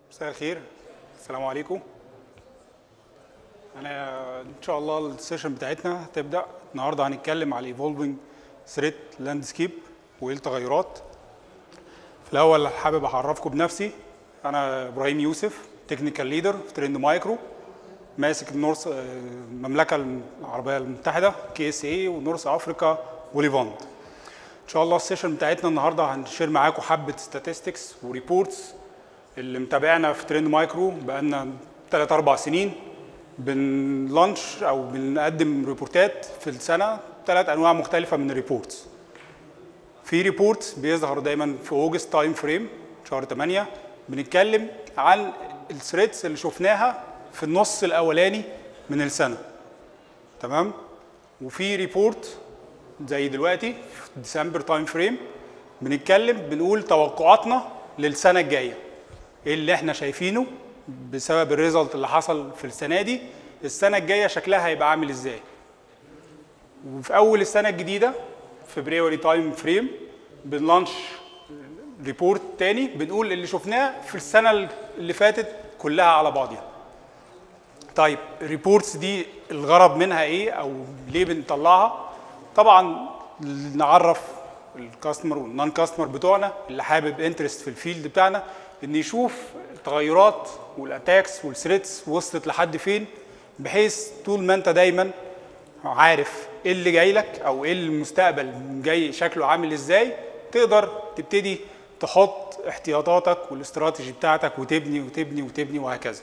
مساء الخير السلام عليكم انا ان شاء الله السيشن بتاعتنا هتبدا النهارده هنتكلم على ايفولفنج ثريت لاندسكيب وايه التغيرات في الاول حابب اعرفكم بنفسي انا ابراهيم يوسف تكنيكال ليدر في ترند مايكرو ماسك النورس المملكه العربيه المتحده كي اس اي ونورث افريكا وليفانت ان شاء الله السيشن بتاعتنا النهارده هنشير معاكم حبه statistics وريبورتس اللي متابعنا في ترند مايكرو بقالنا 3 4 سنين بنلانش او بنقدم ريبورتات في السنه ثلاث انواع مختلفه من الريبورتس في ريبورت بيظهر دايما في اوجست تايم فريم شهر 8 بنتكلم عن الثريدز اللي شفناها في النص الاولاني من السنه تمام وفي ريبورت زي دلوقتي في ديسمبر تايم فريم بنتكلم بنقول توقعاتنا للسنه الجايه ايه اللي احنا شايفينه بسبب الريزلت اللي حصل في السنه دي السنه الجايه شكلها هيبقى عامل ازاي وفي اول السنه الجديده فبراير تايم فريم بنلانش ريبورت تاني بنقول اللي شفناه في السنه اللي فاتت كلها على بعضها طيب الريبورتس دي الغرض منها ايه او ليه بنطلعها طبعا نعرف الكاستمر والنون كاستمر بتوعنا اللي حابب انترست في الفيلد بتاعنا ان يشوف التغيرات والاتاكس والثريتس وصلت لحد فين بحيث طول ما انت دايما عارف ايه اللي جاي لك او ايه المستقبل جاي شكله عامل ازاي تقدر تبتدي تحط احتياطاتك والاستراتيجي بتاعتك وتبني وتبني وتبني وهكذا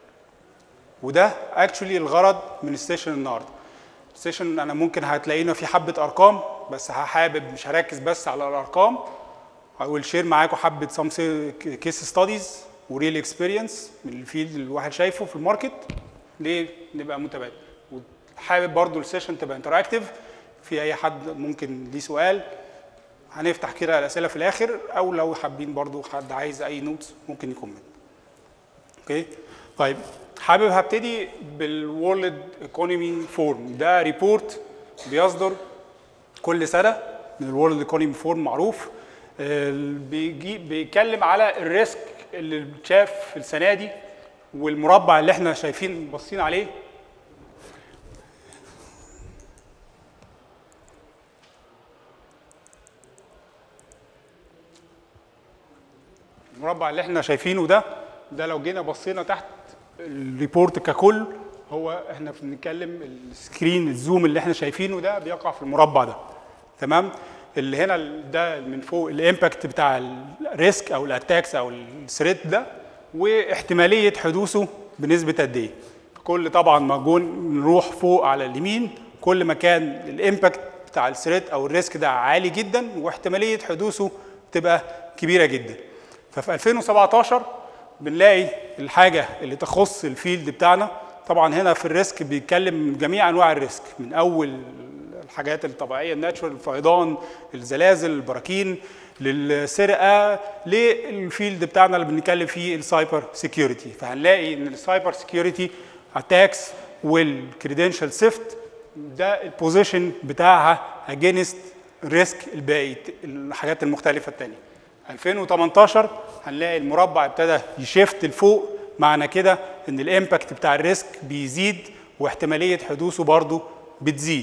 وده اكشولي الغرض من السيشن النهارده السيشن انا ممكن هتلاقينا في حبه ارقام بس حابب مش هركز بس على الارقام هقول شير معاكم حبه سام كيس ستاديز وريل اكسبيرينس من الفيلد اللي الواحد شايفه في الماركت ليه نبقى متبادل وحابب برضو السيشن تبقى انتراكتيف في اي حد ممكن ليه سؤال هنفتح كده الاسئله في الاخر او لو حابين برضو حد عايز اي نوتس ممكن يكومنت اوكي طيب حابب هبتدي بالورلد ايكونومي فورم ده ريبورت بيصدر كل سنه من الورلد ايكونومي فورم معروف بيجي بيتكلم على الريسك اللي اتشاف في السنه دي والمربع اللي احنا شايفين باصين عليه المربع اللي احنا شايفينه ده ده لو جينا بصينا تحت الريبورت ككل هو احنا بنتكلم السكرين الزوم اللي احنا شايفينه ده بيقع في المربع ده تمام اللي هنا ده من فوق الامباكت بتاع الريسك او الاتاكس او الثريت ده واحتماليه حدوثه بنسبه قد ايه كل طبعا ما جون نروح فوق على اليمين كل ما كان الامباكت بتاع الثريت او الريسك ده عالي جدا واحتماليه حدوثه تبقى كبيره جدا ففي 2017 بنلاقي الحاجه اللي تخص الفيلد بتاعنا طبعا هنا في الريسك بيتكلم من جميع انواع الريسك من اول الحاجات الطبيعيه الناتشورال الفيضان الزلازل البراكين للسرقه للفيلد بتاعنا اللي بنتكلم فيه السايبر سيكيورتي فهنلاقي ان السايبر سيكيورتي اتاكس والكريدنشال سيفت ده البوزيشن بتاعها اجينست ريسك الباقي الحاجات المختلفه الثانيه 2018 هنلاقي المربع ابتدى يشفت لفوق معنى كده ان الامباكت بتاع الريسك بيزيد واحتماليه حدوثه برضه بتزيد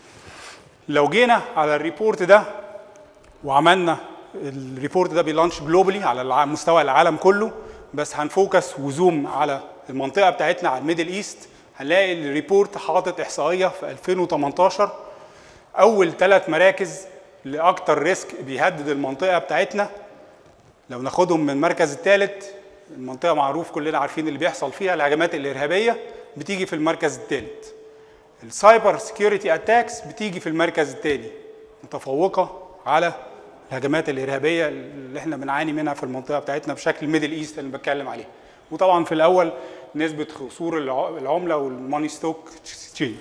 لو جينا على الريبورت ده وعملنا الريبورت ده بيلانش جلوبالي على مستوى العالم كله بس هنفوكس وزوم على المنطقه بتاعتنا على الميدل ايست هنلاقي الريبورت حاطط احصائيه في 2018 اول ثلاث مراكز لاكتر ريسك بيهدد المنطقه بتاعتنا لو ناخدهم من المركز الثالث المنطقه معروف كلنا عارفين اللي بيحصل فيها الهجمات الارهابيه بتيجي في المركز الثالث السايبر سكيورتي اتاكس بتيجي في المركز الثاني متفوقه على الهجمات الارهابيه اللي احنا بنعاني منها في المنطقه بتاعتنا بشكل ميدل ايست اللي بتكلم عليه وطبعا في الاول نسبه خسور العمله والماني ستوك تشينج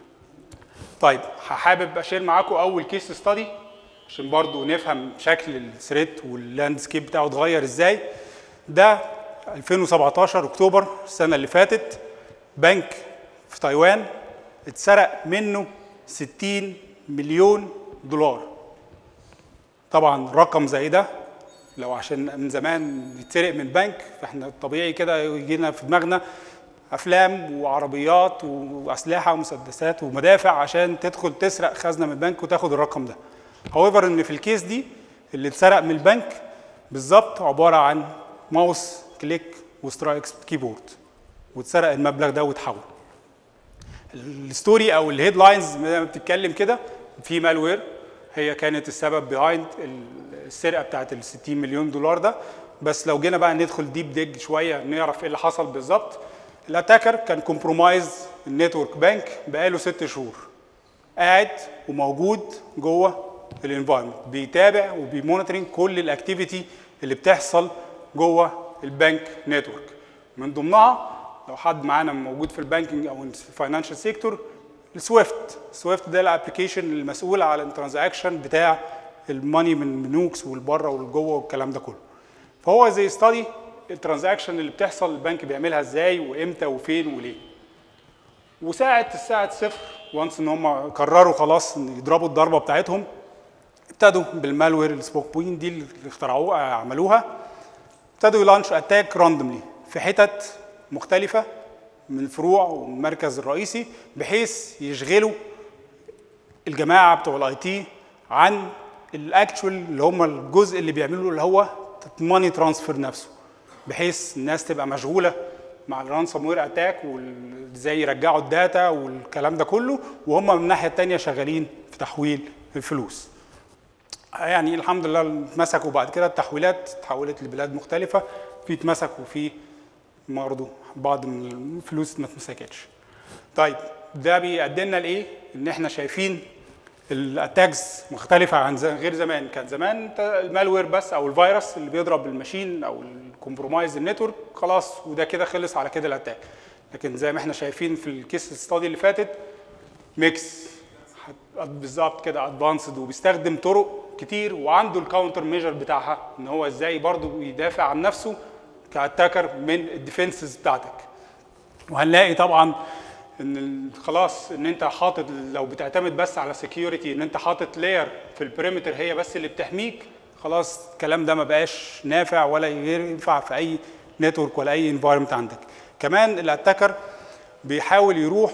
طيب حابب اشير معاكم اول كيس ستادي عشان برضو نفهم شكل الثريت واللاندسكيب بتاعه اتغير ازاي ده 2017 اكتوبر السنه اللي فاتت بنك في تايوان اتسرق منه 60 مليون دولار طبعا رقم زي ده لو عشان من زمان يتسرق من بنك فاحنا الطبيعي كده يجينا في دماغنا افلام وعربيات واسلحه ومسدسات ومدافع عشان تدخل تسرق خزنه من البنك وتاخد الرقم ده. هاويفر ان في الكيس دي اللي اتسرق من البنك بالظبط عباره عن ماوس كليك وسترايكس كيبورد واتسرق المبلغ ده واتحول. الستوري او الهيد لاينز زي ما بتتكلم كده في مالوير هي كانت السبب بيهايند السرقه بتاعت ال 60 مليون دولار ده بس لو جينا بقى ندخل ديب ديج شويه نعرف ايه اللي حصل بالظبط الاتاكر كان كومبرومايز النتورك بانك بقاله ست شهور قاعد وموجود جوه الانفايرمنت بيتابع وبيمونيتورنج كل الاكتيفيتي اللي بتحصل جوه البنك نتورك من ضمنها لو حد معانا موجود في البانكينج او الفاينانشال سيكتور السويفت سويفت ده الابلكيشن المسؤول على الترانزاكشن بتاع الماني من بنوكس والبره والجوه والكلام ده كله فهو زي ستادي الترانزاكشن اللي بتحصل البنك بيعملها ازاي وامتى وفين وليه وساعه الساعه صفر وانس ان هم قرروا خلاص ان يضربوا الضربه بتاعتهم ابتدوا بالمالوير السبوك بوين دي اللي اخترعوها عملوها ابتدوا يلانش اتاك راندوملي في حتت مختلفه من الفروع والمركز الرئيسي بحيث يشغلوا الجماعه بتوع الاي تي عن الاكتشوال اللي هم الجزء اللي بيعملوا اللي هو ماني ترانسفير نفسه بحيث الناس تبقى مشغوله مع الرانسوم وير اتاك وازاي يرجعوا الداتا والكلام ده كله وهم من الناحيه الثانيه شغالين في تحويل الفلوس. يعني الحمد لله اتمسكوا بعد كده التحويلات اتحولت لبلاد مختلفه في اتمسكوا في برضه بعض من الفلوس ما اتمسكتش. طيب ده بيؤدي لنا لايه؟ ان احنا شايفين الاتاكس مختلفه عن غير زمان كان زمان المالوير بس او الفيروس اللي بيضرب الماشين او الكومبرومايز النتورك خلاص وده كده خلص على كده الاتاك لكن زي ما احنا شايفين في الكيس ستادي اللي فاتت ميكس بالظبط كده ادفانسد وبيستخدم طرق كتير وعنده الكاونتر ميجر بتاعها ان هو ازاي برضه يدافع عن نفسه كاتاكر من الديفنسز بتاعتك وهنلاقي طبعا ان خلاص ان انت حاطط لو بتعتمد بس على سكيورتي ان انت حاطط لاير في البريمتر هي بس اللي بتحميك خلاص الكلام ده ما بقاش نافع ولا ينفع في اي نتورك ولا اي انفايرمنت عندك كمان الاتاكر بيحاول يروح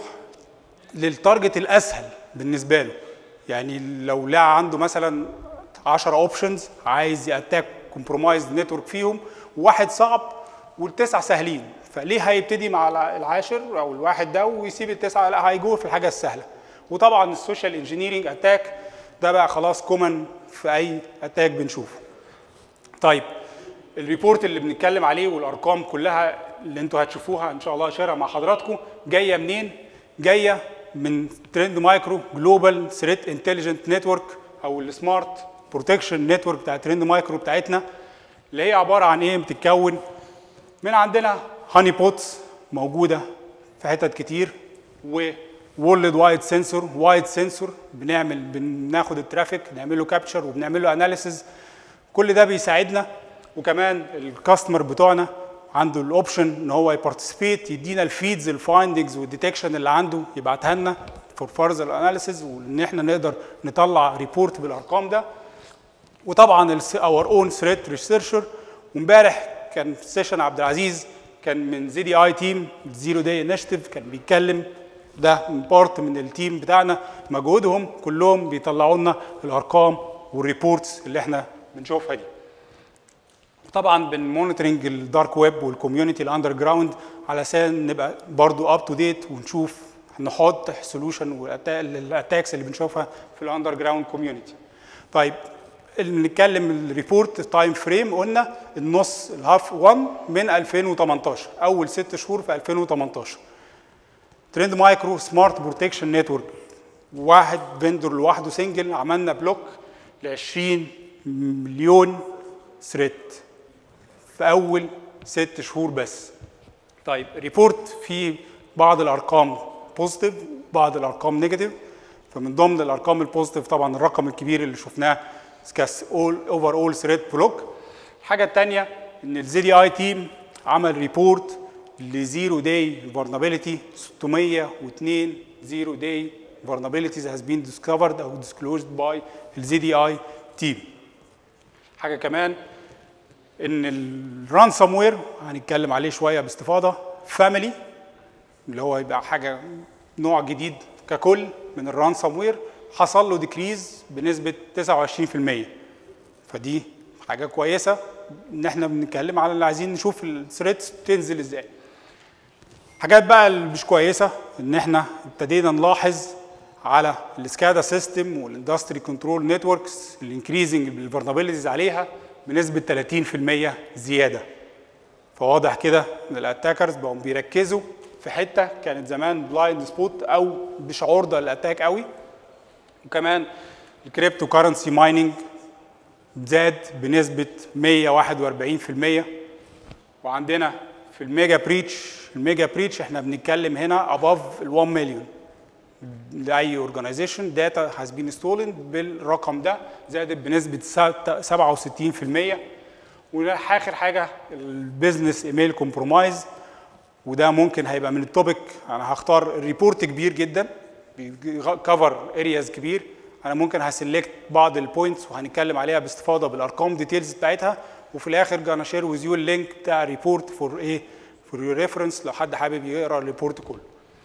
للتارجت الاسهل بالنسبه له يعني لو لقى عنده مثلا 10 اوبشنز عايز ياتاك كومبرومايز نتورك فيهم وواحد صعب والتسعه سهلين فليه هيبتدي مع العاشر او الواحد ده ويسيب التسعه لا هيجوه في الحاجه السهله وطبعا السوشيال انجينيرنج اتاك ده بقى خلاص كومن في اي اتاك بنشوفه طيب الريبورت اللي بنتكلم عليه والارقام كلها اللي انتوا هتشوفوها ان شاء الله اشارها مع حضراتكم جايه منين جايه من ترند مايكرو جلوبال ثريت انتليجنت نتورك او السمارت بروتكشن نتورك بتاع ترند مايكرو بتاعتنا اللي هي عباره عن ايه بتتكون من عندنا هاني بوتس موجوده في حتت كتير و وورلد وايد سنسور وايد سنسور بنعمل بناخد الترافيك نعمل له كابتشر وبنعمل له اناليسيز كل ده بيساعدنا وكمان الكاستمر بتوعنا عنده الاوبشن ان هو يبارتيسيبيت يدينا الفيدز الفايندنجز والديتكشن اللي عنده يبعتها لنا فور فارزر اناليسيز وان احنا نقدر نطلع ريبورت بالارقام ده وطبعا اور اون ثريت ريسيرشر وامبارح كان في سيشن عبد العزيز كان من زي دي اي تيم زيرو داي انشيتيف كان بيتكلم ده بارت من التيم بتاعنا مجهودهم كلهم بيطلعوا لنا الارقام والريبورتس اللي احنا بنشوفها دي طبعا بنمونيتورنج الدارك ويب والكوميونتي الاندر جراوند علشان نبقى برضو اب تو ديت ونشوف نحط سولوشن للاتاكس اللي بنشوفها في الاندر جراوند كوميونتي طيب اللي نتكلم الريبورت تايم فريم قلنا النص الهاف 1 من 2018 اول ست شهور في 2018 ترند مايكرو سمارت بروتكشن نتورك واحد فيندور لوحده سنجل عملنا بلوك ل 20 مليون ثريت في اول ست شهور بس طيب ريبورت فيه بعض الارقام بوزيتيف بعض الارقام نيجاتيف فمن ضمن الارقام البوزيتيف طبعا الرقم الكبير اللي شفناه كاس اول اوفر اول ثريد بلوك الحاجه الثانيه ان الزي دي اي تيم عمل ريبورت لزيرو داي فولنربيلتي 602 زيرو داي vulnerabilities has been discovered او disclosed by الزي دي اي تيم حاجه كمان ان الرانسوم وير هنتكلم عليه شويه باستفاضه فاميلي اللي هو يبقى حاجه نوع جديد ككل من الرانسوم وير حصل له ديكريز بنسبه 29% فدي حاجه كويسه ان احنا بنتكلم على اللي عايزين نشوف الثريتس بتنزل ازاي حاجات بقى اللي مش كويسه ان احنا ابتدينا نلاحظ على السكادا سيستم والاندستري كنترول نتوركس الانكريزنج الفولنربيلتيز عليها بنسبه 30% زياده فواضح كده ان الاتاكرز بقوا بيركزوا في حته كانت زمان بلايند سبوت او مش عرضه للاتاك قوي وكمان الكريبتو كارنسي مايننج زاد بنسبه 141% وعندنا في الميجا بريتش الميجا بريتش احنا بنتكلم هنا اباف ال 1 مليون لاي اورجانيزيشن داتا هاز بين ستولن بالرقم ده زادت بنسبه 67% واخر حاجه البيزنس ايميل كومبرومايز وده ممكن هيبقى من التوبيك انا هختار ريبورت كبير جدا كفر ارياز كبير انا ممكن هسلكت بعض البوينتس وهنتكلم عليها باستفاضه بالارقام ديتيلز بتاعتها وفي الاخر جانا شير ويز يو اللينك بتاع ريبورت فور ايه فور يور ريفرنس لو حد حابب يقرا الريبورت كله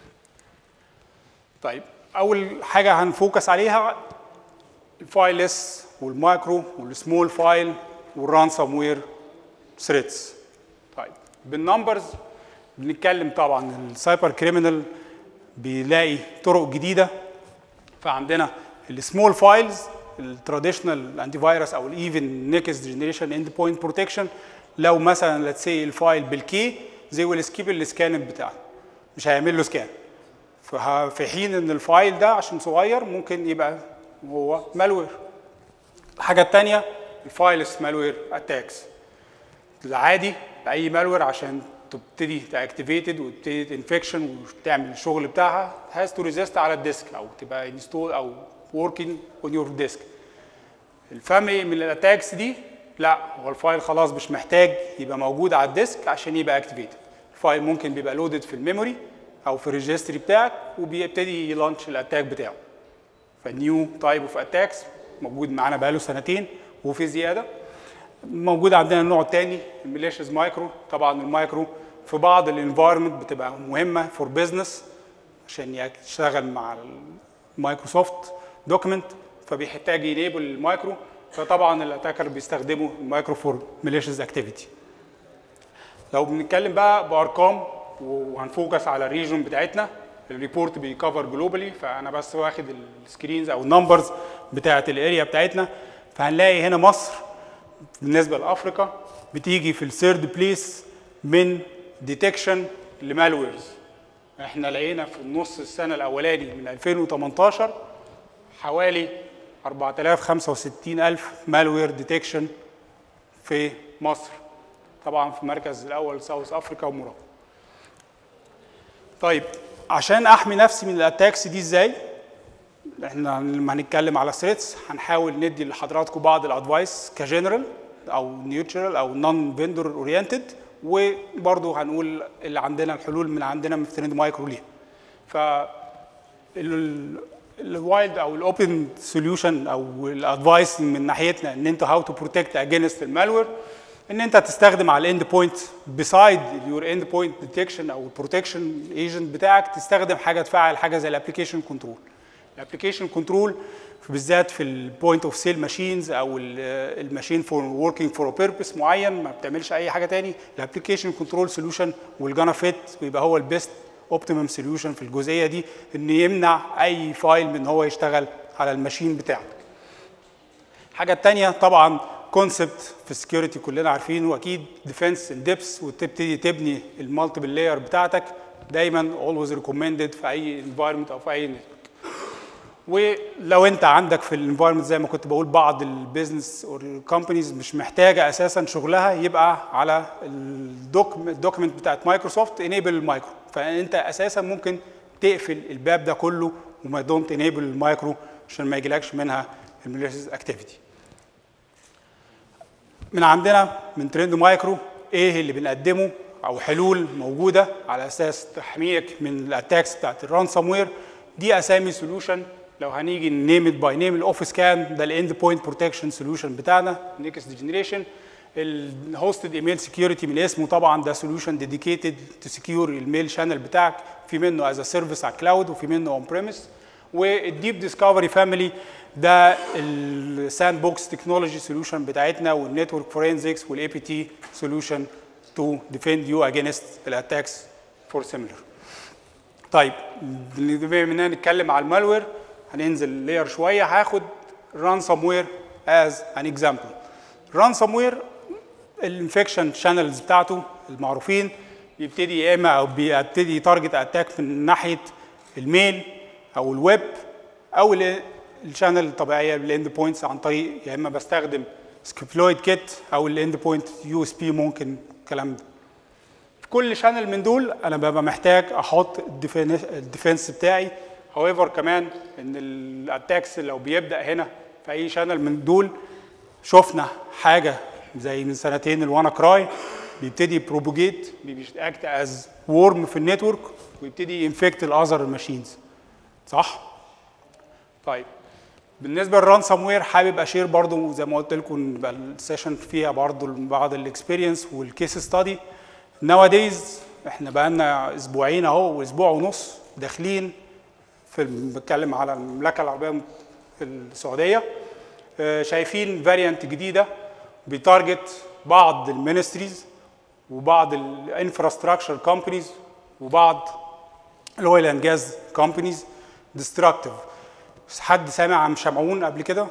طيب اول حاجه هنفوكس عليها الفايلس والمايكرو والسمول فايل والرانسوم وير ثريتس طيب بالنمبرز بنتكلم طبعا السايبر كريمنال بيلاقي طرق جديده فعندنا السمول فايلز التراديشنال انتي فيروس او الايفن نيكست جنريشن اند بوينت بروتكشن لو مثلا ليتس سي الفايل بالكي زي ويل سكيب السكان بتاعه مش هيعمل له سكان في حين ان الفايل ده عشان صغير ممكن يبقى هو مالوير الحاجه الثانيه الفايلس مالوير اتاكس العادي اي مالوير عشان تبتدي تاكتيفيتد وتبتدي انفكشن وتعمل الشغل بتاعها هاز تو ريزيست على الديسك او تبقى انستول او وركينج اون يور ديسك الفاميلي من الاتاكس دي لا هو الفايل خلاص مش محتاج يبقى موجود على الديسك عشان يبقى اكتيفيتد الفايل ممكن بيبقى لودد في الميموري او في الريجستري بتاعك وبيبتدي يلانش الاتاك بتاعه فالنيو تايب اوف اتاكس موجود معانا بقاله سنتين وفي زياده موجود عندنا النوع الثاني الميليشيز مايكرو طبعا المايكرو في بعض الانفايرمنت بتبقى مهمه فور بزنس عشان يشتغل مع المايكروسوفت دوكيمنت فبيحتاج ينيبل المايكرو فطبعا الاتاكر بيستخدموا المايكرو فور ميليشيز اكتيفيتي لو بنتكلم بقى بارقام وهنفوكس على الريجون بتاعتنا الريبورت بيكفر جلوبالي فانا بس واخد السكرينز او النمبرز بتاعت الاريا بتاعتنا فهنلاقي هنا مصر بالنسبه لافريقيا بتيجي في الثيرد بليس من ديتكشن لمالويرز احنا لقينا في النص السنه الاولاني من 2018 حوالي 4065 الف مالوير ديتكشن في مصر طبعا في المركز الاول ساوث افريكا وموروكو طيب عشان احمي نفسي من الاتاكس دي ازاي احنا لما هنتكلم على ثريتس هنحاول ندي لحضراتكم بعض الادفايس كجنرال او نيوترال او نون فيندور اورينتد وبرضه هنقول اللي عندنا الحلول من عندنا من ترند مايكرو ليها ف الوايلد او الاوبن سوليوشن او الادفايس من ناحيتنا ان انت هاو تو بروتكت اجينست المالوير ان انت تستخدم على الاند بوينت بيسايد يور اند بوينت ديتكشن او البروتكشن ايجنت بتاعك تستخدم حاجه تفعل حاجه زي الابلكيشن كنترول الابلكيشن كنترول بالذات في البوينت اوف سيل ماشينز او الماشين فور وركينج فور بيربس معين ما بتعملش اي حاجه تاني الابلكيشن كنترول سوليوشن والجانا فيت ويبقى هو البيست اوبتيمم سوليوشن في الجزئيه دي ان يمنع اي فايل من ان هو يشتغل على الماشين بتاعك الحاجه الثانيه طبعا كونسبت في السكيورتي كلنا عارفينه واكيد ديفense ان ديبس وتبتدي تبني المالتيبل لاير بتاعتك دايما اولويز ريكومندد في اي انفايرمنت او في اي نتورك ولو انت عندك في الانفايرمنت زي ما كنت بقول بعض البيزنس او الكومبانيز مش محتاجه اساسا شغلها يبقى على الدوكيمنت بتاعت مايكروسوفت انيبل المايكرو فانت اساسا ممكن تقفل الباب ده كله وما دونت انيبل المايكرو عشان ما يجيلكش منها الماليشيس اكتيفيتي من عندنا من ترند مايكرو ايه اللي بنقدمه او حلول موجوده على اساس تحميك من الاتاكس بتاعت الرانسوم وير دي اسامي سوليوشن لو هنيجي نيم ات باي نيم الاوفيس كان ده الاند بوينت بروتكشن سوليوشن بتاعنا نيكست جنريشن الهوستد ايميل سكيورتي من اسمه طبعا ده سوليوشن ديديكيتد تو سكيور الميل شانل بتاعك في منه از سيرفيس على كلاود وفي منه اون بريمس والديب ديسكفري فاميلي ده الساند بوكس تكنولوجي سوليوشن بتاعتنا والنتورك فورنزكس والاي بي تي سوليوشن تو ديفند يو اجينست الاتاكس فور سيميلر طيب بما اننا نتكلم على المالوير هننزل لير شويه هاخد رانسوم وير از ان اكزامبل رانسوم وير الانفكشن شانلز بتاعته المعروفين بيبتدي يا اما او بيبتدي يتارجت اتاك من ناحيه الميل او الويب او الشانل الطبيعيه الاند بوينتس عن طريق يا اما بستخدم سكيبلويد كيت او الاند بوينت يو اس بي ممكن الكلام ده في كل شانل من دول انا ببقى محتاج احط الديفنس بتاعي هاويفر كمان ان الاتاكس لو بيبدا هنا في اي شانل من دول شفنا حاجه زي من سنتين الوانا كراي بيبتدي بروبوجيت بيأكت از وورم في النتورك ويبتدي ينفكت الاذر ماشينز صح؟ طيب بالنسبه للرانسوم وير حابب اشير برضو زي ما قلت لكم يبقى السيشن فيها برضو بعض الاكسبيرينس والكيس ستادي نواديز احنا بقى لنا اسبوعين اهو واسبوع ونص داخلين في بتكلم على المملكه العربيه السعوديه شايفين فاريانت جديده بيتارجت بعض المينستريز وبعض الانفراستراكشر كومبانيز وبعض الاويل اند جاز كومبانيز ديستراكتيف حد سامع عن شمعون قبل كده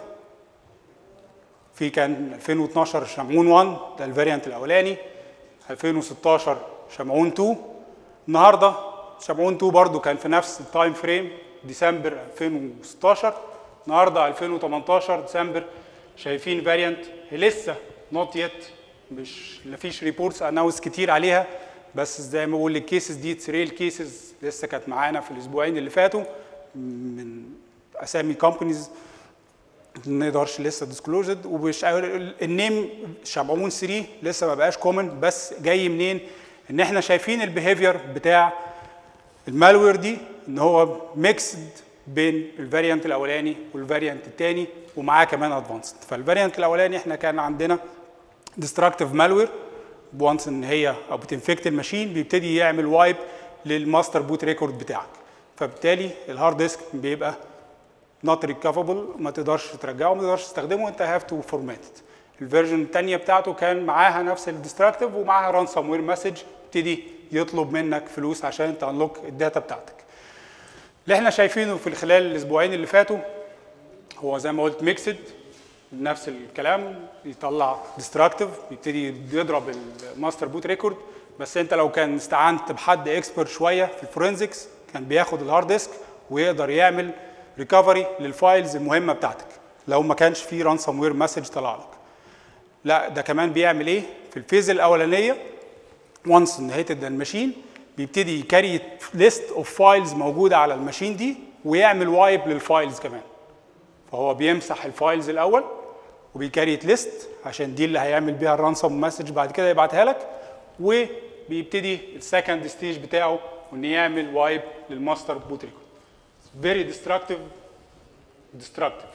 في كان 2012 شمعون 1 ده الفاريانت الاولاني 2016 شمعون 2 النهارده شمعون 2 برضو كان في نفس التايم فريم ديسمبر 2016 النهارده 2018 ديسمبر شايفين فاريانت لسه نوت يت مش مفيش ريبورتس اناونس كتير عليها بس زي ما بقول الكيسز دي ريل كيسز لسه كانت معانا في الاسبوعين اللي فاتوا من اسامي كومبانيز ما نقدرش لسه ديسكلوزد ومش النيم شمعون 3 لسه ما بقاش كومن بس جاي منين؟ ان احنا شايفين البيهيفير بتاع المالوير دي ان هو ميكسد بين الفاريانت الاولاني والفاريانت الثاني ومعاه كمان ادفانسد فالفاريانت الاولاني احنا كان عندنا ديستراكتيف مالوير وانس ان هي او بتنفكت الماشين بيبتدي يعمل وايب للماستر بوت ريكورد بتاعك فبالتالي الهارد ديسك بيبقى نوت ريكفبل ما تقدرش ترجعه ما تقدرش تستخدمه انت هاف تو فورمات الفيرجن الثانيه بتاعته كان معاها نفس الديستراكتيف ومعاها رانسوم وير مسج يبتدي يطلب منك فلوس عشان تانلوك الداتا بتاعتك اللي احنا شايفينه في خلال الاسبوعين اللي فاتوا هو زي ما قلت ميكسد نفس الكلام يطلع ديستراكتيف يبتدي يضرب الماستر بوت ريكورد بس انت لو كان استعنت بحد اكسبرت شويه في الفورنزكس كان بياخد الهارد ديسك ويقدر يعمل ريكفري للفايلز المهمه بتاعتك لو ما كانش في رانسوم وير مسج طلع لك لا ده كمان بيعمل ايه في الفيز الاولانيه وانس ان هيتد الماشين بيبتدي يكريت ليست اوف فايلز موجوده على الماشين دي ويعمل وايب للفايلز كمان فهو بيمسح الفايلز الاول وبيكريت ليست عشان دي اللي هيعمل بيها الرانسوم مسج بعد كده يبعتها لك وبيبتدي السكند ستيج بتاعه ان يعمل وايب للماستر بوت ريكورد very destructive destructive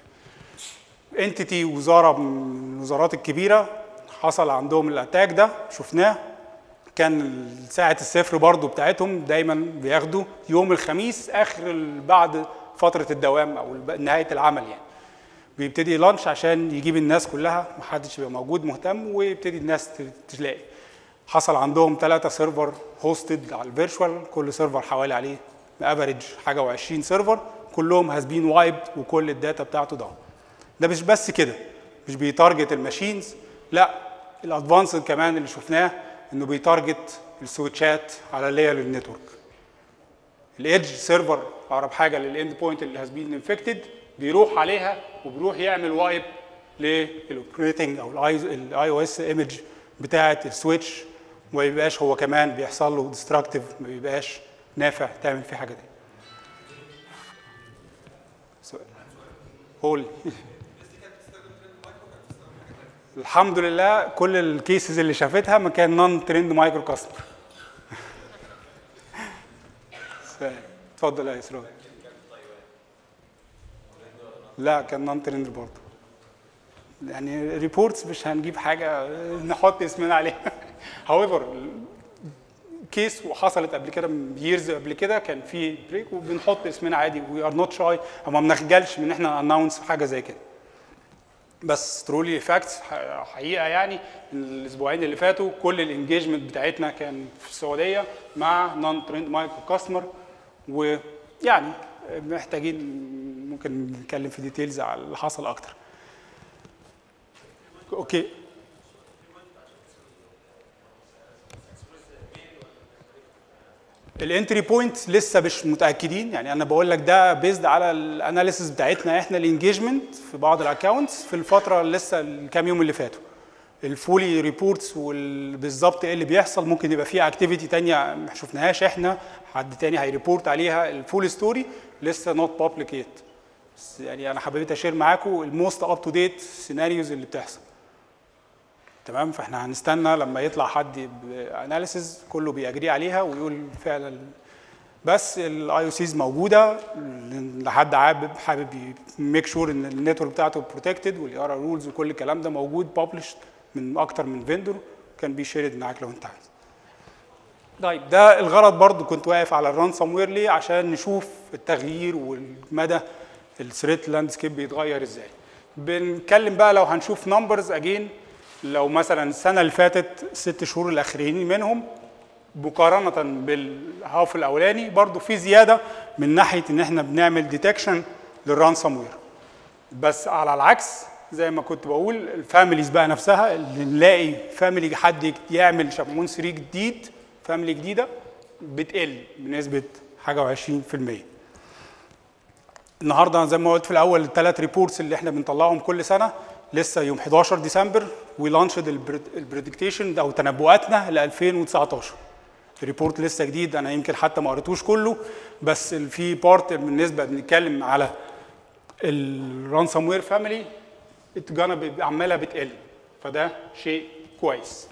انتيتي وزاره من الوزارات الكبيره حصل عندهم الاتاك ده شفناه كان ساعة الصفر برضو بتاعتهم دايما بياخدوا يوم الخميس اخر بعد فترة الدوام او نهاية العمل يعني بيبتدي لانش عشان يجيب الناس كلها محدش يبقى موجود مهتم ويبتدي الناس تلاقي حصل عندهم ثلاثة سيرفر هوستد على الفيرشوال كل سيرفر حوالي عليه افريج حاجه و20 سيرفر كلهم هاز بين وايبد وكل الداتا بتاعته ده ده مش بس كده مش بيتارجت الماشينز لا الادفانسد كمان اللي شفناه انه بيتارجت السويتشات على لاير النتورك الايدج سيرفر اقرب حاجه للاند بوينت اللي هاز بين انفكتد بيروح عليها وبيروح يعمل وايب للاوبريتنج او الاي او اس ايمج بتاعه السويتش وما بيبقاش هو كمان بيحصل له ديستراكتيف ما بيبقاش نافع تعمل فيه حاجه دي سؤال قول الحمد لله كل الكيسز اللي شافتها ما كان نون ترند مايكرو كاستمر اتفضل يا اسراء لا كان نون ترند برضه يعني ريبورتس مش هنجيب حاجه نحط اسمنا عليها هاويفر كيس وحصلت قبل كده ييرز قبل كده كان في بريك وبنحط اسمنا عادي وي ار نوت شاي او ما بنخجلش من ان احنا اناونس حاجه زي كده بس ترولي فاكتس حقيقه يعني الاسبوعين اللي فاتوا كل الانجيجمنت بتاعتنا كان في السعوديه مع نون ترند مايكرو كاستمر ويعني محتاجين ممكن نتكلم في ديتيلز على اللي حصل اكتر اوكي الانتري بوينت لسه مش متاكدين يعني انا بقول لك ده بيزد على الاناليسيس بتاعتنا احنا الانجيجمنت في بعض الاكونتس في الفتره لسه الكام يوم اللي فاتوا الفولي ريبورتس بالظبط ايه اللي بيحصل ممكن يبقى فيها اكتيفيتي تانية ما شفناهاش احنا حد تاني هيريبورت عليها الفول ستوري لسه نوت بابليك يت يعني انا حبيت اشير معاكم الموست اب تو ديت سيناريوز اللي بتحصل تمام فاحنا هنستنى لما يطلع حد باناليسز كله بيجري عليها ويقول فعلا بس الاي او سيز موجوده لحد حابب حابب يميك شور ان النتورك بتاعته بروتكتد والاي ار رولز وكل الكلام ده موجود ببلشد من اكتر من فيندور كان بي شيرد معاك لو انت عايز طيب ده الغرض برضو كنت واقف على الرانسوم وير ليه عشان نشوف التغيير والمدى الثريت لاندسكيب بيتغير ازاي بنتكلم بقى لو هنشوف نمبرز اجين لو مثلا السنه اللي فاتت ست شهور الاخرين منهم مقارنه بالهاف الاولاني برضو في زياده من ناحيه ان احنا بنعمل ديتكشن للرانسوم وير بس على العكس زي ما كنت بقول الفاميليز بقى نفسها اللي نلاقي فاميلي حد يعمل شمعون 3 جديد فاميلي جديده بتقل بنسبه حاجه و20% النهارده زي ما قلت في الاول الثلاث ريبورتس اللي احنا بنطلعهم كل سنه لسه يوم 11 ديسمبر ولانشد البريدكتيشن او تنبؤاتنا ل 2019 الريبورت لسه جديد انا يمكن حتى ما قريتوش كله بس في بارت بالنسبه بنتكلم على الرانسوم وير فاميلي اتجانا عماله بتقل فده شيء كويس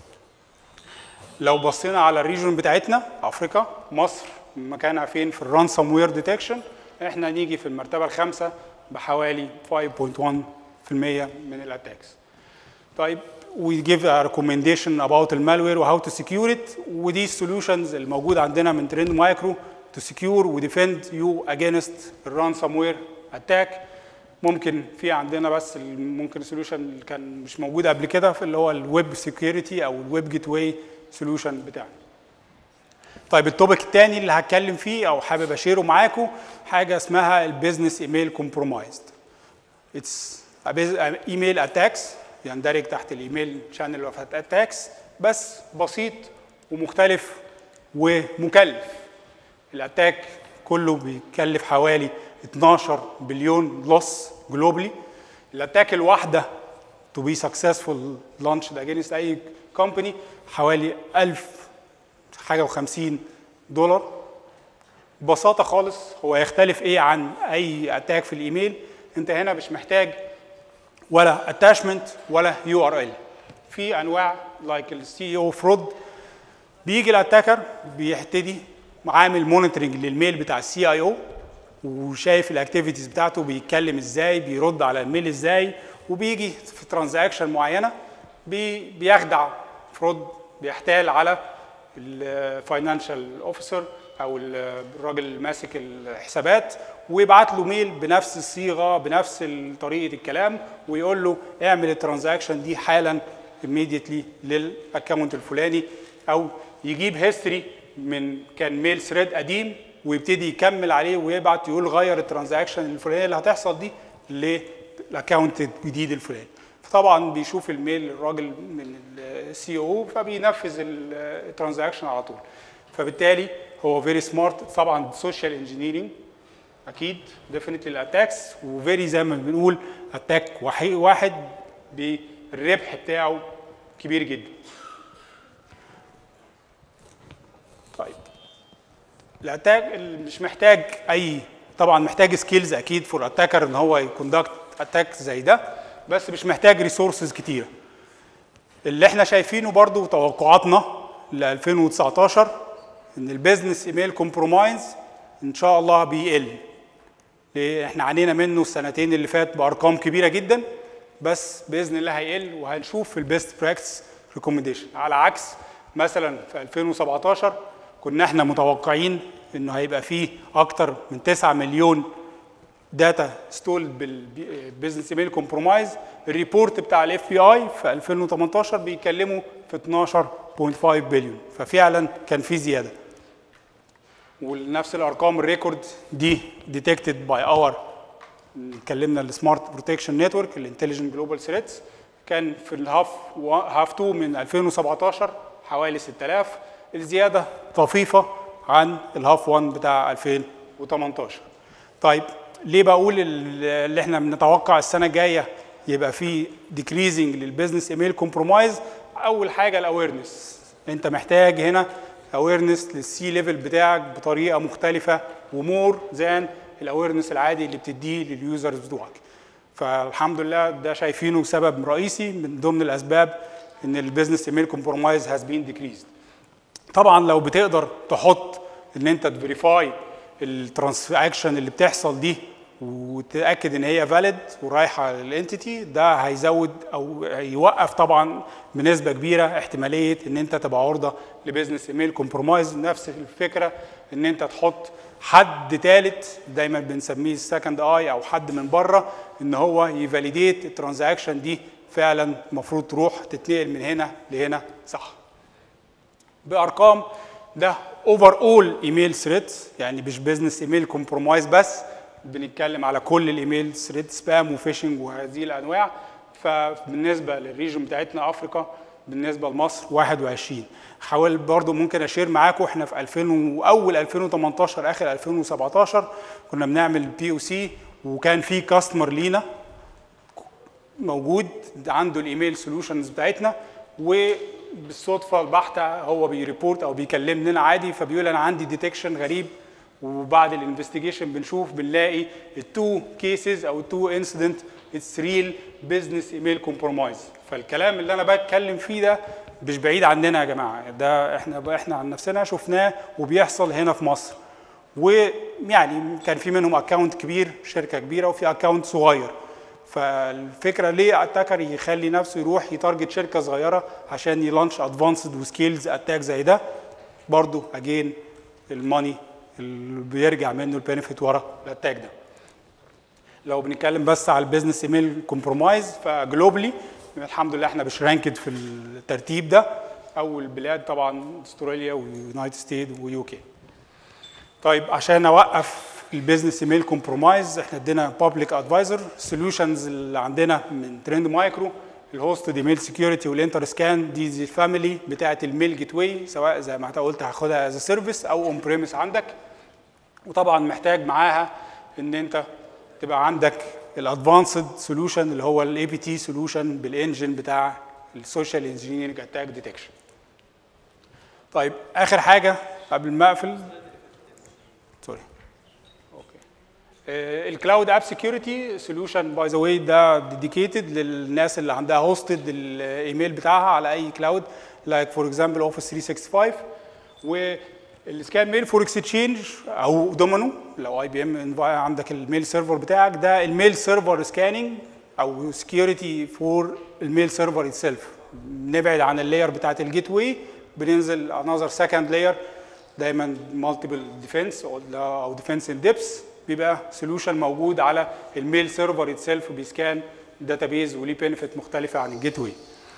لو بصينا على الريجون بتاعتنا افريقيا مصر مكانها فين في الرانسوم وير ديتكشن احنا نيجي في المرتبه الخامسه بحوالي 5.1% من الاتاكس طيب we give a recommendation about المالوير وهاو تو secure it ودي السوليوشنز الموجوده عندنا من ترند مايكرو to secure و defend you against الرانسوم اتاك ممكن في عندنا بس ممكن السوليوشن اللي كان مش موجود قبل كده في اللي هو الويب سكيورتي او الويب جيت واي سوليوشن بتاعنا طيب التوبيك الثاني اللي هتكلم فيه او حابب اشيره معاكم حاجه اسمها البيزنس ايميل كومبرومايزد اتس ايميل اتاكس يندرج تحت الايميل شانل اوف اتاكس بس بسيط ومختلف ومكلف الاتاك كله بيكلف حوالي 12 بليون لوس جلوبلي الاتاك الواحده تو بي سكسسفول لانش اجينست اي كومباني حوالي 1000 حاجه و50 دولار ببساطه خالص هو يختلف ايه عن اي اتاك في الايميل انت هنا مش محتاج ولا اتاشمنت ولا يو ار ال في انواع لايك السي او فرود بيجي الاتاكر بيبتدي عامل مونيتورنج للميل بتاع السي اي او وشايف الاكتيفيتيز بتاعته بيتكلم ازاي بيرد على الميل ازاي وبيجي في ترانزاكشن معينه بي بيخدع فرود بيحتال على الفاينانشال اوفيسر او الراجل اللي ماسك الحسابات ويبعت له ميل بنفس الصيغه بنفس طريقه الكلام ويقول له اعمل الترانزاكشن دي حالا immediately للاكونت الفلاني او يجيب هيستوري من كان ميل ثريد قديم ويبتدي يكمل عليه ويبعت يقول غير الترانزاكشن الفلانيه اللي هتحصل دي للاكونت الجديد الفلاني فطبعا بيشوف الميل الراجل من السي او فبينفذ الترانزاكشن على طول فبالتالي هو فيري سمارت طبعا سوشيال انجينيرنج اكيد ديفينتلي الاتاكس وفيري زي ما بنقول اتاك واحد بالربح بتاعه كبير جدا طيب الاتاك مش محتاج اي طبعا محتاج سكيلز اكيد فور اتاكر ان هو يكوندكت اتاك زي ده بس مش محتاج ريسورسز كتيره اللي احنا شايفينه برضو توقعاتنا ل 2019 ان البيزنس ايميل كومبرومايز ان شاء الله بيقل ليه احنا عانينا منه السنتين اللي فات بارقام كبيره جدا بس باذن الله هيقل وهنشوف في البيست براكتس ريكومنديشن على عكس مثلا في 2017 كنا احنا متوقعين انه هيبقى فيه اكتر من 9 مليون داتا ستولد بالبيزنس ايميل كومبرومايز الريبورت بتاع الاف بي اي في 2018 بيتكلموا في 12.5 بليون ففعلا كان في زياده ونفس الارقام الريكورد دي ديتكتد باي اور اتكلمنا السمارت بروتكشن نتورك الانتليجنت جلوبال ثريتس كان في الهاف هاف 2 من 2017 حوالي 6000 الزياده طفيفه عن الهاف 1 بتاع 2018 طيب ليه بقول اللي احنا بنتوقع السنه الجايه يبقى في ديكريزنج للبيزنس ايميل كومبرومايز اول حاجه الاويرنس انت محتاج هنا اويرنس للسي ليفل بتاعك بطريقه مختلفه ومور ذان الاويرنس العادي اللي بتديه لليوزرز بتوعك فالحمد لله ده شايفينه سبب رئيسي من ضمن الاسباب ان البيزنس ايميل كومبرومايز هاز بين ديكريزد طبعا لو بتقدر تحط ان انت تفيريفاي الترانزاكشن اللي بتحصل دي وتاكد ان هي فاليد ورايحه للانتيتي ده هيزود او يوقف طبعا بنسبه كبيره احتماليه ان انت تبقى عرضه لبزنس ايميل كومبرومايز نفس الفكره ان انت تحط حد ثالث دايما بنسميه السكند اي او حد من بره ان هو يفاليديت الترانزاكشن دي فعلا المفروض تروح تتنقل من هنا لهنا صح بارقام ده اوفر اول ايميل ثريدز يعني مش بزنس ايميل كومبرومايز بس بنتكلم على كل الايميل ثريد سبام وفيشنج وهذه الانواع فبالنسبه للريجن بتاعتنا افريقيا بالنسبه لمصر 21 حاول برضو ممكن اشير معاكم احنا في 2000 واول 2018 اخر 2017 كنا بنعمل بي او سي وكان في كاستمر لينا موجود عنده الايميل سولوشنز بتاعتنا وبالصدفه البحته هو بيريبورت او بيكلمنا عادي فبيقول انا عندي ديتكشن غريب وبعد الانفستيجيشن بنشوف بنلاقي التو كيسز او التو انسيدنت اتس ريل بزنس ايميل كومبرومايز فالكلام اللي انا بتكلم فيه ده مش بعيد عننا يا جماعه ده احنا احنا عن نفسنا شفناه وبيحصل هنا في مصر ويعني كان في منهم اكونت كبير شركه كبيره وفي اكونت صغير فالفكره ليه اتاكر يخلي نفسه يروح يتارجت شركه صغيره عشان يلانش ادفانسد وسكيلز اتاك زي ده برضه اجين الماني اللي بيرجع منه البينفيت ورا الاتاك ده لو بنتكلم بس على البيزنس ايميل كومبرومايز فجلوبلي الحمد لله احنا مش رانكد في الترتيب ده اول بلاد طبعا استراليا ويونايتد ستيت ويوكي طيب عشان اوقف البيزنس ايميل كومبرومايز احنا ادينا بابليك ادفايزر السوليوشنز اللي عندنا من ترند مايكرو الهوست دي ميل سكيورتي والانتر سكان دي زي الفاميلي بتاعه الميل جيت واي سواء زي ما انت قلت هاخدها از سيرفيس او اون بريمس عندك وطبعا محتاج معاها ان انت تبقى عندك الادفانسد سولوشن اللي هو الاي بي تي سولوشن بالانجن بتاع السوشيال انجينيرنج اتاك ديتكشن طيب اخر حاجه قبل ما اقفل سوري اوكي الكلاود اب سكيورتي سولوشن باي ذا واي ده ديديكيتد للناس اللي عندها هوستد الايميل بتاعها على اي كلاود لايك فور اكزامبل اوفيس 365 و السكان ميل فور اكسشينج او دومينو لو اي بي ام عندك الميل سيرفر بتاعك ده الميل سيرفر سكاننج او سكيورتي فور الميل سيرفر اتسيلف نبعد عن اللاير بتاعت الجيت واي بننزل انذر سكند لاير دايما مالتيبل ديفنس او ديفنس ان ديبس بيبقى سولوشن موجود على الميل سيرفر اتسيلف بيسكان داتابيز وليه بينفيت مختلفه عن الجيت واي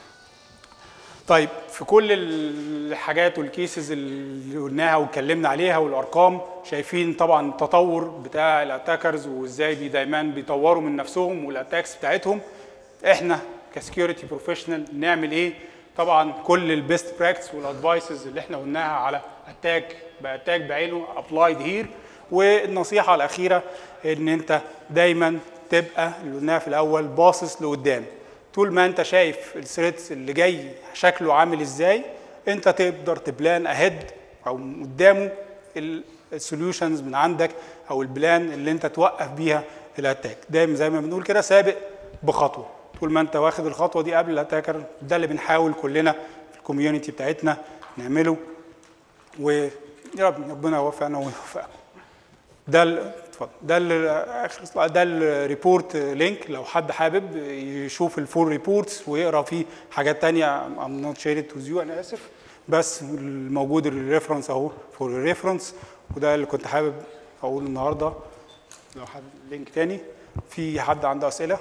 طيب في كل الحاجات والكيسز اللي قلناها واتكلمنا عليها والارقام شايفين طبعا التطور بتاع الاتاكرز وازاي بي دايما بيطوروا من نفسهم والاتاكس بتاعتهم احنا كسكيورتي بروفيشنال نعمل ايه طبعا كل البيست براكتس والادفايسز اللي احنا قلناها على اتاك باتاك بعينه ابلايد هير والنصيحه الاخيره ان انت دايما تبقى اللي قلناها في الاول باصص لقدام طول ما انت شايف الثريدز اللي جاي شكله عامل ازاي انت تقدر تبلان اهيد او قدامه السوليوشنز من عندك او البلان اللي انت توقف بيها الاتاك دايما زي ما بنقول كده سابق بخطوه طول ما انت واخد الخطوه دي قبل الاتاكر ده اللي بنحاول كلنا في الكوميونتي بتاعتنا نعمله ويا رب ربنا يوفقنا ويوفقكم ده اتفضل ده ال- اخر سلايد ده الريبورت لينك لو حد حابب يشوف الفول ريبورتس ويقرا فيه حاجات تانية ام نوت شيرد تو يو انا اسف بس الموجود الريفرنس اهو فور الريفرنس وده اللي كنت حابب اقوله النهارده لو حابب لينك تاني في حد عنده اسئله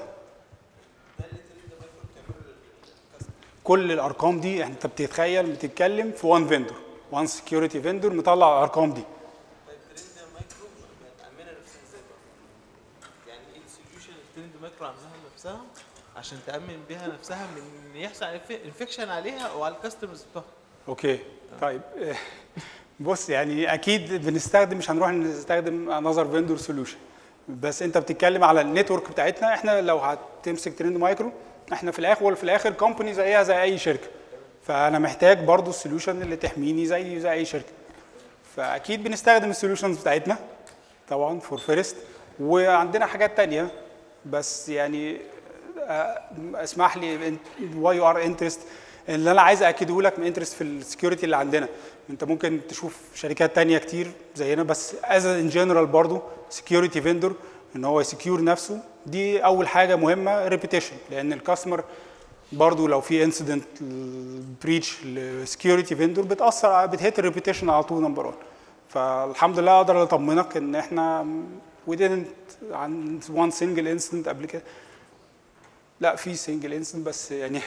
كل الارقام دي انت بتتخيل بتتكلم في وان فيندور وان سكيورتي فيندور مطلع الارقام دي طيب ترند مايكرو مأمنة نفسها ازاي بقى؟ يعني ايه السوليوشن اللي ترند مايكرو عاملاها لنفسها عشان تأمن بيها نفسها من ان يحصل انفكشن عليها وعلى الكاستمرز بتوعها اوكي طيب آه، بص يعني اكيد بنستخدم مش هنروح نستخدم انذر فيندور سوليوشن بس انت بتتكلم على النتورك بتاعتنا احنا لو هتمسك ترند مايكرو احنا في الاخر وفي الاخر كومباني زيها زي اي شركه فانا محتاج برضو السوليوشن اللي تحميني زي زي اي شركه فاكيد بنستخدم السوليوشنز بتاعتنا طبعا فور فيرست وعندنا حاجات تانية بس يعني آه، اسمح لي واي يو ار انترست اللي انا عايز اكده لك من انترست في السكيورتي اللي عندنا انت ممكن تشوف شركات تانية كتير زينا بس از ان جنرال برضو سكيورتي فيندور ان هو يسكيور نفسه دي اول حاجه مهمه ريبيتيشن لان الكاستمر برضو لو في انسيدنت بريتش لسكيورتي فيندور بتاثر بتهت الريبيتيشن على طول نمبر 1 فالحمد لله اقدر اطمنك ان احنا we didn't عن one single incident قبل كده لا في سنجل انسنت بس يعني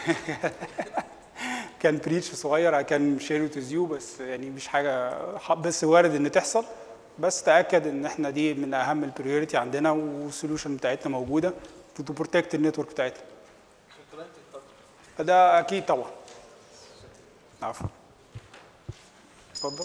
كان بريتش صغير كان شير تو زيو بس يعني مش حاجه بس وارد ان تحصل بس تاكد ان احنا دي من اهم البريوريتي عندنا والسوليوشن بتاعتنا موجوده تو بروتكت النتورك بتاعتنا الكلاينت اتفضل ده اكيد طبعا عفوا اتفضل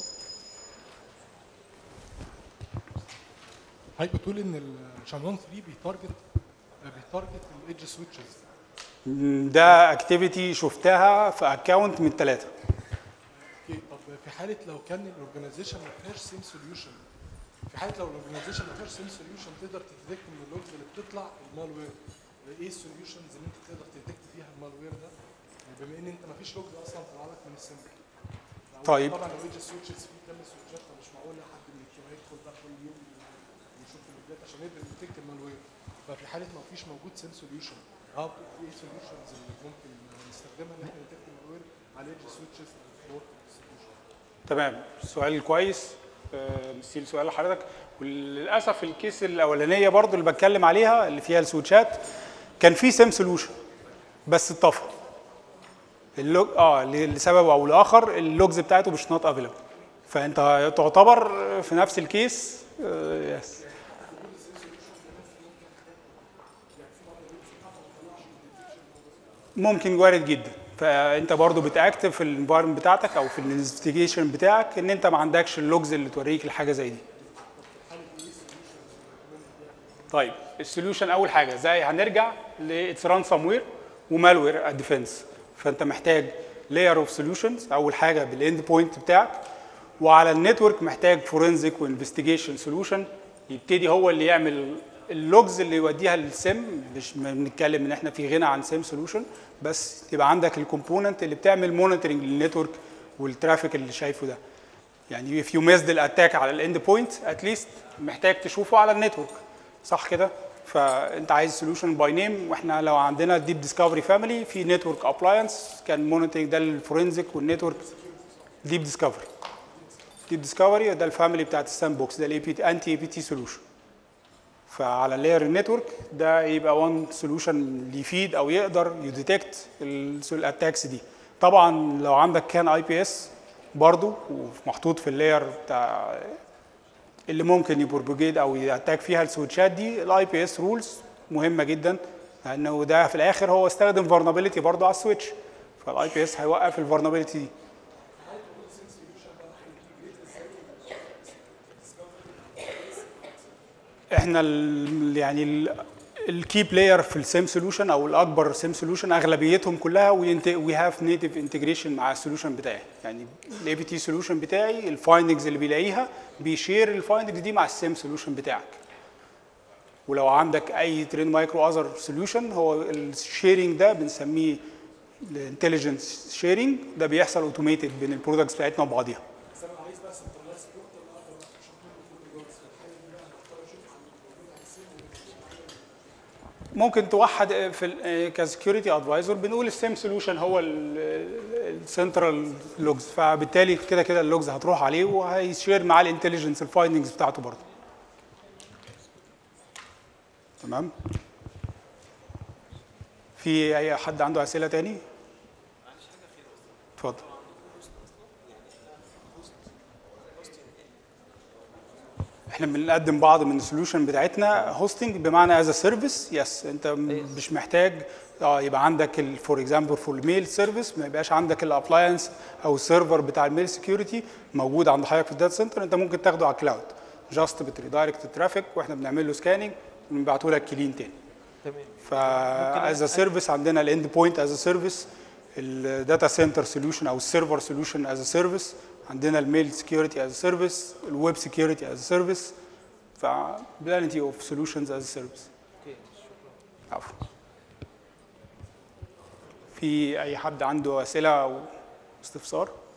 حضرتك بتقول ان الشانون 3 بيتارجت بيتارجت الايدج سويتشز ده اكتيفيتي شفتها في اكونت من ثلاثه اوكي طب في حاله لو كان الاورجنايزيشن ما فيهاش سيم سوليوشن في حاله لو الاورجنايزيشن ما فيهاش سيم سوليوشن تقدر تديتكت من اللوجز اللي بتطلع المالوير ايه السوليوشنز اللي انت تقدر تديتكت فيها المالوير ده يعني بما ان انت ما فيش لوج اصلا طلع لك من السيمبل طيب. طبعا لو ايدج سويتشز في كام سويتشات فمش معقول حد من الكيو هيدخل بقى كل يوم ويشوف اللوجات عشان يقدر يديتكت المالوير ففي حاله ما فيش موجود سيم سوليوشن اه في ايه سوليوشنز اللي ممكن نستخدمها ان احنا نديتكت المالوير على ايدج سويتشز تمام سؤال كويس آه، مثيل سؤال لحضرتك وللاسف الكيس الاولانيه برضو اللي بتكلم عليها اللي فيها السويتشات كان في سيم سولوشن بس اتطفى اللوج اه لسبب او لاخر اللوجز بتاعته مش نوت افيلبل فانت تعتبر في نفس الكيس آه، يس ممكن وارد جدا فانت برضو بتاكتف في الانفايرمنت بتاعتك او في الانفستيجيشن بتاعك ان انت ما عندكش اللوجز اللي توريك الحاجه زي دي طيب السوليوشن اول حاجه زي هنرجع لاتس ران سم وير ومالوير ديفنس فانت محتاج لاير اوف سوليوشنز اول حاجه بالاند بوينت بتاعك وعلى النتورك محتاج فورنزيك وانفستيجيشن سوليوشن يبتدي هو اللي يعمل اللوجز اللي يوديها للسيم مش ما بنتكلم ان احنا في غنى عن سيم سوليوشن بس تبقى عندك الكومبوننت اللي بتعمل مونيتورنج للنتورك والترافيك اللي شايفه ده يعني if you missed الاتاك على الاند بوينت اتليست محتاج تشوفه على النتورك صح كده فانت عايز سوليوشن باي نيم واحنا لو عندنا ديب ديسكفري فاميلي في نتورك ابلاينس كان مونيتورنج ده الفورنزيك والنتورك ديب ديسكفري ديب ديسكفري ده الفاميلي بتاعت الساند بوكس ده الاي بي انتي اي بي تي سوليوشن فعلى اللاير النتورك ده يبقى وان سوليوشن اللي يفيد او يقدر يديتكت الاتاكس دي طبعا لو عندك كان اي بي اس برضه ومحطوط في اللاير بتاع اللي ممكن يبروبوجيت او ياتاك فيها السويتشات دي الاي بي اس رولز مهمه جدا لانه ده في الاخر هو استخدم فولنربيلتي برضه على السويتش فالاي بي اس هيوقف الفولنربيلتي دي احنا ال يعني الكي بلاير في السيم سوليوشن او الاكبر سيم سوليوشن اغلبيتهم كلها وي هاف نيتف انتجريشن مع السوليوشن بتاعي يعني الاي بي تي سوليوشن بتاعي الفايندنجز اللي بيلاقيها بيشير الفايندنجز دي مع السيم سوليوشن بتاعك ولو عندك اي ترين مايكرو اذر سوليوشن هو الشيرنج ده بنسميه الانتليجنس شيرنج ده بيحصل اوتوميتد بين البرودكتس بتاعتنا وبعضيها ممكن توحد في كسكيورتي ادفايزر بنقول السيم سولوشن هو السنترال لوجز فبالتالي كده كده اللوجز هتروح عليه وهيشير معاه الانتليجنس الفايندنجز بتاعته برضه تمام في اي حد عنده اسئله تاني اتفضل احنا بنقدم بعض من السوليوشن بتاعتنا هوستنج بمعنى از سيرفيس يس انت م- مش محتاج اه يبقى عندك فور اكزامبل فور الميل سيرفيس ما يبقاش عندك الابلاينس او السيرفر بتاع الميل سكيورتي موجود عند حضرتك في الداتا سنتر انت ممكن تاخده على الكلاود جاست بتريدايركت الترافيك واحنا بنعمل له سكاننج ونبعته لك كلين تاني تمام ف از سيرفيس عندنا الاند بوينت از سيرفيس الداتا سنتر سوليوشن او السيرفر سوليوشن از سيرفيس عندنا الميل سكيورتي از سيرفيس الويب سكيورتي از سيرفيس ف plenty اوف سوليوشنز از سيرفيس اوكي شكرا عفوا في اي حد عنده اسئله او استفسار